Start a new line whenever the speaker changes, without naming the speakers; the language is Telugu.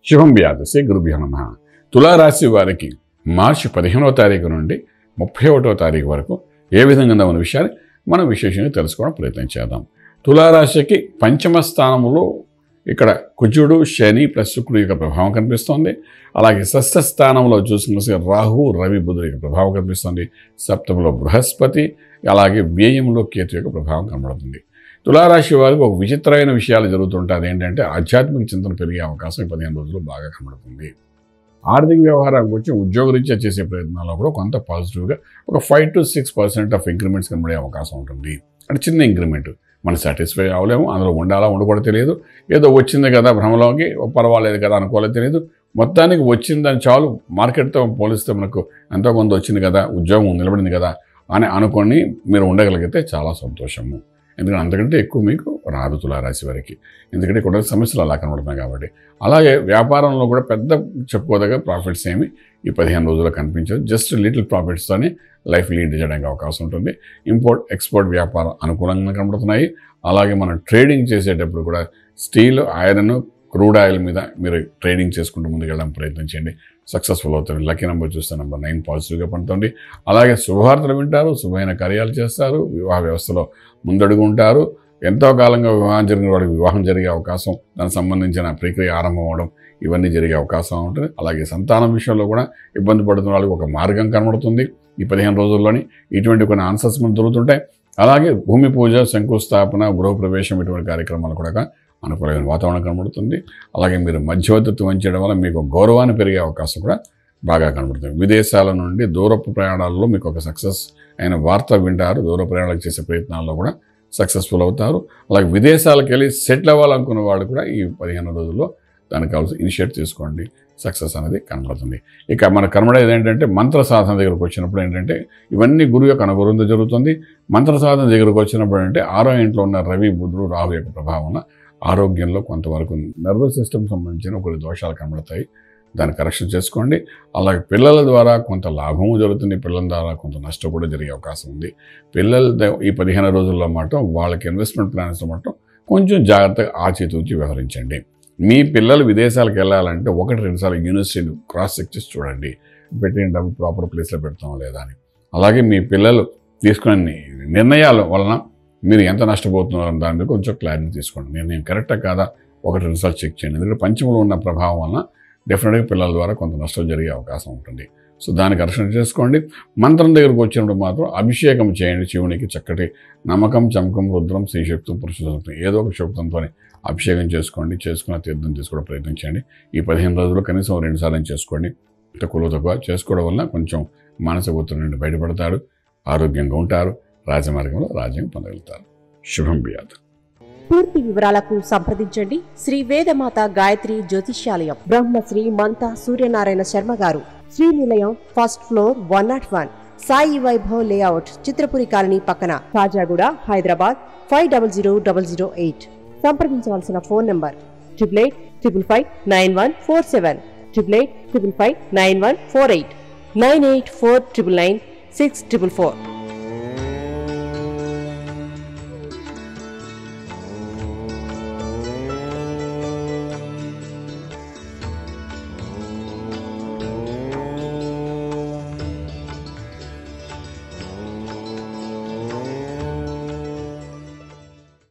శుభం వ్యాధసి గురుభ్యో నమ తులారాశి వారికి మార్చి పదిహేనవ తారీఖు నుండి ముప్పై ఒకటో తారీఖు వరకు ఏ విధంగా ఉందో అనే విషయాన్ని మనం విశేషంగా తెలుసుకోవడం ప్రయత్నం చేద్దాం తులారాశికి పంచమ స్థానంలో ఇక్కడ కుజుడు శని ప్లస్ శుక్రుడు యొక్క ప్రభావం కనిపిస్తోంది అలాగే షష్ఠ స్థానంలో చూసుకున్న రాహు రవి బుధుడు యొక్క ప్రభావం కనిపిస్తుంది సప్తమంలో బృహస్పతి అలాగే వ్యయంలో కేతు యొక్క ప్రభావం కనబడుతుంది తులారాశి వారికి ఒక విచిత్రమైన విషయాలు జరుగుతుంటాయి అదేంటంటే ఆధ్యాత్మిక చింతన పెరిగే అవకాశం ఈ పదిహేను రోజులు బాగా కనబడుతుంది ఆర్థిక వ్యవహారానికి వచ్చి ఉద్యోగరీత్యా చేసే ప్రయత్నాల్లో కూడా కొంత పాజిటివ్గా ఒక five to six percent of increments కనబడే అవకాశం ఉంటుంది అంటే చిన్న ఇంక్రిమెంట్ మనం సాటిస్ఫై అవ్వలేము అందులో ఉండాలా ఉండకూడదు తెలియదు ఏదో వచ్చింది కదా భ్రమలోకి ఓ పర్వాలేదు కదా అనుకోలేదు తెలియదు మొత్తానికి వచ్చిందని చాలు మార్కెట్తో పోలిస్తే మనకు ఎంతో కొంత వచ్చింది కదా ఉద్యోగం నిలబడింది కదా అని అనుకొని మీరు ఉండగలిగితే చాలా సంతోషము ఎందుకంటే అంతకంటే ఎక్కువ మీకు రాదు తులారాశి వారికి ఎందుకంటే ఇక్కడ సమస్యలు అలా కనబడుతున్నాయి కాబట్టి అలాగే వ్యాపారంలో కూడా పెద్ద చెప్పుకోదగ్గ ప్రాఫిట్స్ ఏమి ఈ పదిహేను రోజుల్లో కనిపించదు జస్ట్ లిటిల్ ప్రాఫిట్స్తోనే లైఫ్ లీడ్ చేయడానికి అవకాశం ఉంటుంది ఇంపోర్ట్ ఎక్స్పోర్ట్ వ్యాపారం అనుకూలంగా కనబడుతున్నాయి అలాగే మనం ట్రేడింగ్ చేసేటప్పుడు కూడా స్టీల్ ఐరన్ క్రూడ్ ఆయిల్ మీద మీరు ట్రేడింగ్ చేసుకుంటూ ముందుకెళ్ళడం ప్రయత్నం చేయండి సక్సెస్ఫుల్ అవుతారు లక్కీ నెంబర్ చూస్తే నెంబర్ నైన్ పాజిటివ్గా పడుతుంది అలాగే శుభవార్తలు వింటారు శుభమైన కార్యాలు చేస్తారు వివాహ వ్యవస్థలో ముందడుగు ఉంటారు ఎంతో కాలంగా వివాహం జరిగిన వాడికి వివాహం జరిగే అవకాశం దానికి సంబంధించిన ప్రక్రియ ఆరంభం అవడం ఇవన్నీ జరిగే అవకాశం ఉంటుంది అలాగే సంతానం విషయంలో కూడా ఇబ్బంది పడుతున్న వాళ్ళకి ఒక మార్గం కనబడుతుంది ఈ పదిహేను రోజుల్లోని ఇటువంటి కొన్ని ఆన్సర్స్ మనకు దొరుకుతుంటాయి అలాగే భూమి పూజ శంకుస్థాపన గృహప్రవేశం ఇటువంటి కార్యక్రమాలు కూడా అనుకూలమైన వాతావరణం కనబడుతుంది అలాగే మీరు మధ్యవర్తిత్వం వహించడం వల్ల మీకు గౌరవాన్ని పెరిగే అవకాశం కూడా బాగా కనబడుతుంది విదేశాల నుండి దూరపు ప్రయాణాల్లో మీకు ఒక సక్సెస్ అయిన వార్త వింటారు దూర ప్రయాణాలు చేసే ప్రయత్నాల్లో కూడా సక్సెస్ఫుల్ అవుతారు అలాగే విదేశాలకు వెళ్ళి సెటిల్ అవ్వాలనుకున్న వాళ్ళు కూడా ఈ పదిహేను రోజుల్లో దానికి కావాల్సిన ఇనిషియేట్ తీసుకోండి సక్సెస్ అనేది కనబడుతుంది ఇక మన కనబడేది ఏంటంటే మంత్ర సాధన దగ్గరకు వచ్చినప్పుడు ఏంటంటే ఇవన్నీ గురువు యొక్క అనుగురంతో జరుగుతుంది మంత్ర సాధన దగ్గరకు వచ్చినప్పుడు అంటే ఆరో ఇంట్లో ఉన్న రవి బుధుడు రాహు యొక్క ప్రభావం వలన ఆరోగ్యంలో కొంతవరకు నర్వస్ సిస్టమ్ సంబంధించిన కొన్ని దోషాలు కనబడతాయి దాన్ని కరెక్షన్ చేసుకోండి అలాగే పిల్లల ద్వారా కొంత లాభము జరుగుతుంది పిల్లల ద్వారా కొంత నష్టం కూడా జరిగే అవకాశం ఉంది పిల్లల ద- ఈ పదిహేను రోజుల్లో మాత్రం వాళ్ళకి ఇన్వెస్ట్మెంట్ ప్లాన్స్ మాత్రం కొంచెం జాగ్రత్తగా ఆచితూచి వ్యవహరించండి మీ పిల్లలు విదేశాలకు వెళ్ళాలంటే ఒకటి రెండు సార్లు యూనివర్సిటీలు క్రాస్ చెక్ చేసి చూడండి పెట్టిన డబ్బు ప్రాపర్ ప్లేస్లో పెడతాం లేదా అని అలాగే మీ పిల్లలు తీసుకునే నిర్ణయాల వలన మీరు ఎంత నష్టపోతున్నారో దాని మీద కొంచెం క్లారిటీ తీసుకోండి నిర్ణయం కరెక్టా కాదా ఒకటి రెండు సార్లు చెక్ చేయండి ఎందుకంటే పంచములో ఉన్న ప్రభావం వలన డెఫినెట్గా పిల్లల ద్వారా కొంత నష్టం జరిగే అవకాశం ఉంటుంది సో దానికి అర్చన చేసుకోండి మంత్రం దగ్గరకు వచ్చినప్పుడు మాత్రం అభిషేకం చేయండి శివునికి చక్కటి నమ్మకం చమకం రుద్రం శ్రీశక్తం పురుషశక్తం ఏదో ఒక శక్తంతో అభిషేకం చేసుకోండి చేసుకున్న తీర్థం తీసుకోవడం ప్రయత్నం చేయండి ఈ పదిహేను రోజులు కనీసం రెండు సార్లు చేసుకోండి తక్కువలో తక్కువ చేసుకోవడం వల్ల కొంచెం మానసిక ఒత్తిడి నుండి బయటపడతాడు ఆరోగ్యంగా ఉంటారు రాజమార్గంలో రాజ్యం పొందగలుగుతారు శుభం బియాద్
పూర్తి వివరాలకు సంప్రదించండి శ్రీ వేదమాత గాయత్రి జ్యోతిష్యాలయం బ్రహ్మశ్రీ మంతా సూర్యనారాయణ శర్మ గారు Srinilayam first floor one not one Sai Vaibhav layout Chitrapuri colony పక్కన Khajaguda Hyderabad five double zero double zero eight సంప్రదించవలసిన phone number triple eight triple five nine one four seven triple eight triple five nine one four eight nine eight four triple nine six triple four